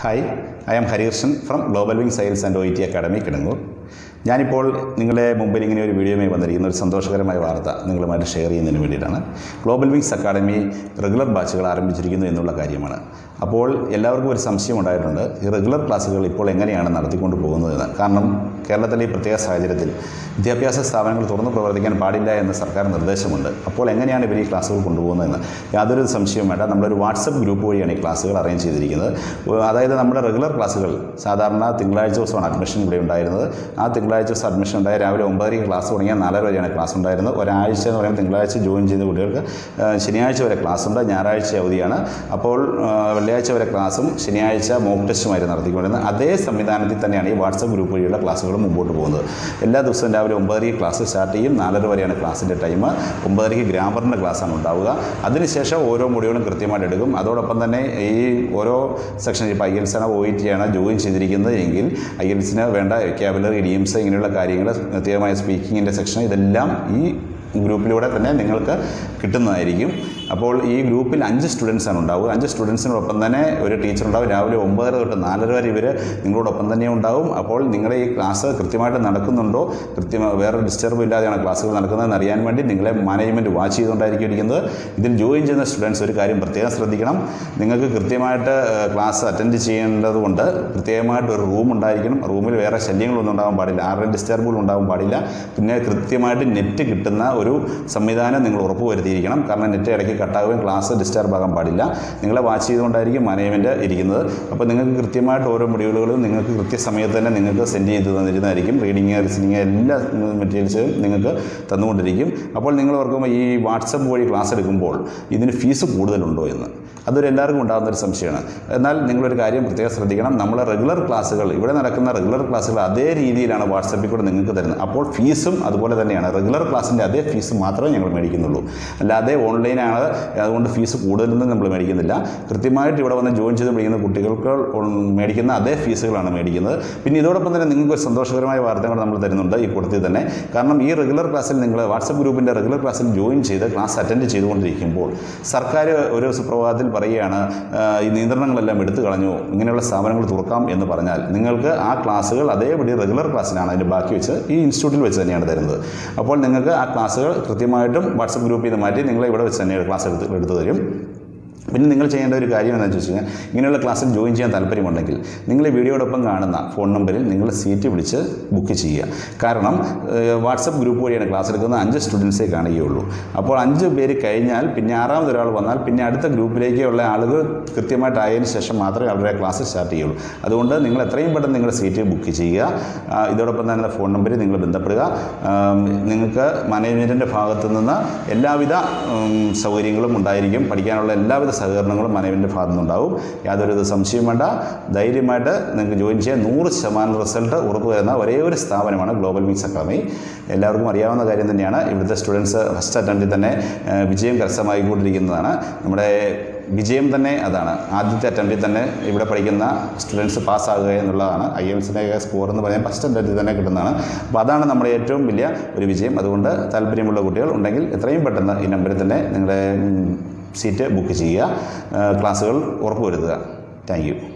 hi I am Harikrishnan from global wing science and O T academy Kidangoor ഞാനിപ്പോൾ നിങ്ങളുടെ മുമ്പിൽ ഇങ്ങനെ ഒരു വീഡിയോയുമായി വന്നിരിക്കുന്ന ഒരു സന്തോഷകരമായ വാർത്ത നിങ്ങളുമായിട്ട് ഷെയർ ചെയ്യുന്നതിന് വേണ്ടിയിട്ടാണ് ഗ്ലോബൽ വിങ്സ് അക്കാഡമി റെഗുലർ ബാച്ചുകൾ ആരംഭിച്ചിരിക്കുന്നു എന്നുള്ള കാര്യമാണ് അപ്പോൾ എല്ലാവർക്കും ഒരു സംശയം ഉണ്ടായിട്ടുണ്ട് ഈ റെഗുലർ ക്ലാസ്സുകൾ ഇപ്പോൾ എങ്ങനെയാണ് നടത്തിക്കൊണ്ട് പോകുന്നതെന്ന് കാരണം കേരളത്തിലെ ഈ പ്രത്യേക സാഹചര്യത്തിൽ വിദ്യാഭ്യാസ സ്ഥാപനങ്ങൾ തുറന്നു പ്രവർത്തിക്കാൻ പാടില്ല എന്ന് സർക്കാർ നിർദ്ദേശമുണ്ട് അപ്പോൾ എങ്ങനെയാണ് ഇവർ ഈ ക്ലാസ്സുകൾ കൊണ്ടുപോകുന്നതെന്ന് യാതൊരു സംശയവും വേണ്ട നമ്മളൊരു വാട്സപ്പ് ഗ്രൂപ്പ് വഴിയാണ് ഈ ക്ലാസ്സുകൾ അറേഞ്ച് ചെയ്തിരിക്കുന്നത് ഉം, അതായത് നമ്മുടെ റെഗുലർ ക്ലാസ്സുകൾ സാധാരണ തിങ്കളാഴ്ച ദിവസമാണ് അഡ്മിഷൻ ഇവിടെ ഉണ്ടായിരുന്നത് ആ തിങ്കളാഴ്ച ദിവസം അഡ്മിഷൻ ഉണ്ടായ രാവിലെ ഒമ്പതരയ്ക്ക് ക്ലാസ് തുടങ്ങിയാൽ നാലര വരെയാണ് ക്ലാസ് ഉണ്ടായിരുന്നത് ഒരാഴ്ച എന്ന് പറയുമ്പോൾ തിങ്കളാഴ്ച ജോയിൻ ചെയ്ത കുട്ടികൾക്ക് ആ, ശനിയാഴ്ച വരെ ക്ലാസ് ഉണ്ട് ഞായറാഴ്ച അവധിയാണ് അപ്പോൾ ആ, വെള്ളിയാഴ്ച വരെ ക്ലാസ്സും ശനിയാഴ്ച മോക്ക് ടെസ്റ്റുമായിരുന്നു നടത്തിക്കൊണ്ടിരുന്നത് അതേ സംവിധാനത്തിൽ തന്നെയാണ് ഈ വാട്സപ്പ് ഗ്രൂപ്പ് വഴിയുള്ള ക്ലാസ്സുകൾ മുമ്പോട്ട് പോകുന്നത് എല്ലാ ദിവസവും രാവിലെ ഒമ്പതരയ്ക്ക് ക്ലാസ് സ്റ്റാർട്ട് ചെയ്യും നാലര വരെയാണ് ക്ലാസ്സിൻ്റെ ടൈം ഒമ്പതരയ്ക്ക് ഗ്രാമറിൻ്റെ ക്ലാസ്സാണ് ഉണ്ടാവുക അതിനുശേഷം ഓരോ മൊഡ്യൂളും കൃത്യമായിട്ട് എടുക്കും അതോടൊപ്പം തന്നെ ഈ ഓരോ സെക്ഷൻ ഇപ്പോൾ ഐ എൽസ് ആണ് ഒ ടി ആണ് ജോയിൻ ചെയ്തിരിക്കുന്നത് എങ്കിൽ ഐ എൽസിന് വേണ്ട വെക്കാബുലറി ഇഡിയംസ് ഇങ്ങനെയുള്ള കാര്യങ്ങൾ പ്രത്യേകമായ സ്പീക്കിങ്ങിൻ്റെ സെക്ഷൻ ഇതെല്ലാം ഈ ഗ്രൂപ്പിലൂടെ തന്നെ നിങ്ങൾക്ക് കിട്ടുന്നതായിരിക്കും അപ്പോൾ ഈ ഗ്രൂപ്പിൽ അഞ്ച് സ്റ്റുഡൻസ് ആണ് ഉണ്ടാവുക അഞ്ച് സ്റ്റുഡൻസിനോടൊപ്പം തന്നെ ഒരു ടീച്ചർ ഉണ്ടാവും രാവിലെ ഒമ്പതര തൊട്ട് നാലര വരെ ഇവർ നിങ്ങളോടൊപ്പം തന്നെ ഉണ്ടാവും അപ്പോൾ നിങ്ങളുടെ ഈ ക്ലാസ് കൃത്യമായിട്ട് നടക്കുന്നുണ്ടോ കൃത്യമായി വേറെ ഡിസ്റ്റർബ് ഇല്ലാതെയാണ് ക്ലാസ്സുകൾ നടക്കുന്നതെന്ന് അറിയാൻ വേണ്ടി നിങ്ങളെ മാനേജ്മെൻറ്റ് വാച്ച് ചെയ്തുകൊണ്ടായിരിക്കും ഇരിക്കുന്നത് ഇതിൽ ജോയിൻ ചെയ്യുന്ന സ്റ്റുഡൻസ് ഒരു കാര്യം പ്രത്യേകം ശ്രദ്ധിക്കണം നിങ്ങൾക്ക് കൃത്യമായിട്ട് ക്ലാസ് അറ്റൻഡ് ചെയ്യേണ്ടതുകൊണ്ട് പ്രത്യേകമായിട്ട് ഒരു റൂം ഉണ്ടായിരിക്കണം റൂമിൽ വേറെ ശല്യങ്ങളൊന്നും ഉണ്ടാകാൻ പാടില്ല ആരുടെയും ഡിസ്റ്റർബുകൾ ഉണ്ടാകാൻ പാടില്ല പിന്നെ കൃത്യമായിട്ട് നെറ്റ് കിട്ടുന്ന ഒരു സംവിധാനം നിങ്ങൾ ഉറപ്പുവരുത്തിയിരിക്കണം കാരണം നെറ്റ് ഇടയ്ക്ക് കട്ടാവുകയും ക്ലാസ് ഡിസ്റ്റർബ് ആകാൻ പാടില്ല നിങ്ങളെ വാച്ച് ചെയ്തുകൊണ്ടായിരിക്കും മാനേജ്മെൻറ്റ് ഇരിക്കുന്നത് അപ്പോൾ നിങ്ങൾക്ക് കൃത്യമായിട്ട് ഓരോ മൊഡ്യൂളുകളും നിങ്ങൾക്ക് കൃത്യസമയത്ത് തന്നെ നിങ്ങൾക്ക് സെൻഡ് ചെയ്ത് തന്നിരുന്നതായിരിക്കും റീഡിങ് ലിസണിങ് എല്ലാ മെറ്റീരിയൽസും നിങ്ങൾക്ക് തന്നുകൊണ്ടിരിക്കും അപ്പോൾ നിങ്ങൾ ഓർക്കുമ്പോൾ ഈ വാട്സപ്പ് വഴി ക്ലാസ് എടുക്കുമ്പോൾ ഇതിന് ഫീസ് കൂടുതലുണ്ടോ എന്ന് അതൊരു എല്ലാവർക്കും ഉണ്ടാകുന്ന ഒരു സംശയമാണ് എന്നാൽ നിങ്ങളൊരു കാര്യം പ്രത്യേകം ശ്രദ്ധിക്കണം നമ്മൾ റെഗുലർ ക്ലാസ്സുകൾ ഇവിടെ നടക്കുന്ന റെഗുലർ ക്ലാസ്സുകൾ അതേ രീതിയിലാണ് വാട്സപ്പിൽ കൂടെ നിങ്ങൾക്ക് തരുന്നത് അപ്പോൾ ഫീസും അതുപോലെ തന്നെയാണ് റെഗുലർ ക്ലാസ്സിൻ്റെ അതേ ഫീസ് മാത്രമേ ഞങ്ങൾ മേടിക്കുന്നുള്ളൂ അല്ലാതെ ഓൺലൈനാണ് അതുകൊണ്ട് ഫീസ് കൂടുതലൊന്നും നമ്മൾ മേടിക്കുന്നില്ല കൃത്യമായിട്ട് ഇവിടെ വന്ന് ജോയിൻ ചെയ്ത് പഠിക്കുന്ന കുട്ടികൾക്ക് ഉം മേടിക്കുന്ന അതേ ഫീസുകളാണ് മേടിക്കുന്നത് പിന്നെ ഇതോടൊപ്പം തന്നെ നിങ്ങൾക്ക് ഒരു സന്തോഷകരമായ വാർത്തകൾ നമ്മൾ തരുന്നുണ്ട് ഈ കൂട്ടത്തിൽ തന്നെ കാരണം ഈ റെഗുലർ ക്ലാസ്സിൽ നിങ്ങൾ വാട്സപ്പ് ഗ്രൂപ്പിൻ്റെ റെഗുലർ ക്ലാസ്സിൽ ജോയിൻ ചെയ്ത് ക്ലാസ് അറ്റൻഡ് ചെയ്തുകൊണ്ടിരിക്കുമ്പോൾ സർക്കാർ ഒരു സുപ്രഭാതത്തിൽ പറയുകയാണ് ആ, ഈ നിയന്ത്രണങ്ങളെല്ലാം എടുത്തു കളഞ്ഞു ഇങ്ങനെയുള്ള സ്ഥാപനങ്ങൾ തുറക്കാം എന്ന് പറഞ്ഞാൽ നിങ്ങൾക്ക് ആ ക്ലാസ്സുകൾ അതേപടി റെഗുലർ ക്ലാസ്സിനാണ് അതിൻ്റെ ബാക്കി വെച്ച് ഈ ഇൻസ്റ്റിറ്റ്യൂട്ടിൽ വെച്ച് തന്നെയാണ് തരുന്നത് അപ്പോൾ നിങ്ങൾക്ക് ആ ക്ലാസ്സുകൾ കൃത്യമായിട്ടും വാട്സപ്പ് ഗ്രൂപ്പിൽ നിന്ന് മാറ്റി നിങ്ങളെ ഇവിടെ വെച്ച് തന്നെ ക്ലാസ് എടുത്ത് എടുത്തു തരും പിന്നെ നിങ്ങൾ ചെയ്യേണ്ട ഒരു കാര്യം എന്താണെന്ന് വെച്ച് കഴിഞ്ഞാൽ ഇങ്ങനെയുള്ള ക്ലാസ്സിൽ ജോയിൻ ചെയ്യാൻ താല്പര്യമുണ്ടെങ്കിൽ നിങ്ങൾ ഈ വീഡിയോടൊപ്പം കാണുന്ന ഫോൺ നമ്പറിൽ നിങ്ങൾ സീറ്റ് വിളിച്ച് ബുക്ക് ചെയ്യുക കാരണം ഏഹ്, വാട്സപ്പ് ഗ്രൂപ്പ് വഴിയാണ് ക്ലാസ് എടുക്കുന്നത് അഞ്ച് സ്റ്റുഡൻസേ കാണുകയുള്ളൂ അപ്പോൾ അഞ്ച് പേര് കഴിഞ്ഞാൽ പിന്നെ ആറാമത് ഒരാൾ വന്നാൽ പിന്നെ അടുത്ത ഗ്രൂപ്പിലേക്കുള്ള ആളുകൾ കൃത്യമായിട്ടായതിനു ശേഷം മാത്രമേ അവരുടെ ക്ലാസ് സ്റ്റാർട്ട് ചെയ്യുള്ളൂ അതുകൊണ്ട് നിങ്ങൾ എത്രയും പെട്ടെന്ന് നിങ്ങളുടെ സീറ്റ് ബുക്ക് ചെയ്യുക ആ, ഇതോടൊപ്പം തന്നെ ഫോൺ നമ്പറിൽ നിങ്ങൾ ബന്ധപ്പെടുക ആം, നിങ്ങൾക്ക് മാനേജ്മെൻറ്റിൻ്റെ ഭാഗത്തു നിന്ന് എല്ലാവിധ ഉം, സൗകര്യങ്ങളും ഉണ്ടായിരിക്കും പഠിക്കാനുള്ള എല്ലാവിധ സഹകരണങ്ങളും മാനേജ്മെൻറ്റിൻ്റെ ഭാഗത്തു നിന്നുണ്ടാവും യാതൊരു വിധ സംശയം വേണ്ട ധൈര്യമായിട്ട് നിങ്ങൾക്ക് ജോയിൻ ചെയ്യാൻ നൂറ് ശതമാനം റിസൾട്ട് ഉറപ്പു തരുന്ന ഒരേ ഒരു സ്ഥാപനമാണ് ഗ്ലോബൽ മീറ്റ്സ് അക്കാദമി എല്ലാവർക്കും അറിയാവുന്ന കാര്യം തന്നെയാണ് ഇവിടുത്തെ സ്റ്റുഡൻസ് ഫസ്റ്റ് അറ്റംപ്റ്റിൽ തന്നെ ആ, വിജയം കരസ്ഥമാക്കിക്കൊണ്ടിരിക്കുന്നതാണ് നമ്മുടെ വിജയം തന്നെ അതാണ് ആദ്യത്തെ അറ്റംപ്റ്റിൽ തന്നെ ഇവിടെ പഠിക്കുന്ന സ്റ്റുഡൻസ് പാസ്സാകുക എന്നുള്ളതാണ് ഐ എൽസിൻ്റെ സ്കോർ എന്ന് പറയാൻ ഫസ്റ്റ് അറ്റംപ്റ്റിൽ തന്നെ കിട്ടുന്നതാണ് അപ്പോൾ അതാണ് നമ്മുടെ ഏറ്റവും വലിയ ഒരു വിജയം അതുകൊണ്ട് താല്പര്യമുള്ള കുട്ടികൾ ഉണ്ടെങ്കിൽ എത്രയും പെട്ടെന്ന് ഈ നമ്പറിൽ തന്നെ നിങ്ങളുടെ ഉം, സീറ്റ് ബുക്ക് ചെയ്യുക ആ, ക്ലാസ്സുകൾ ഉറപ്പുവരുത്തുക താങ്ക് യു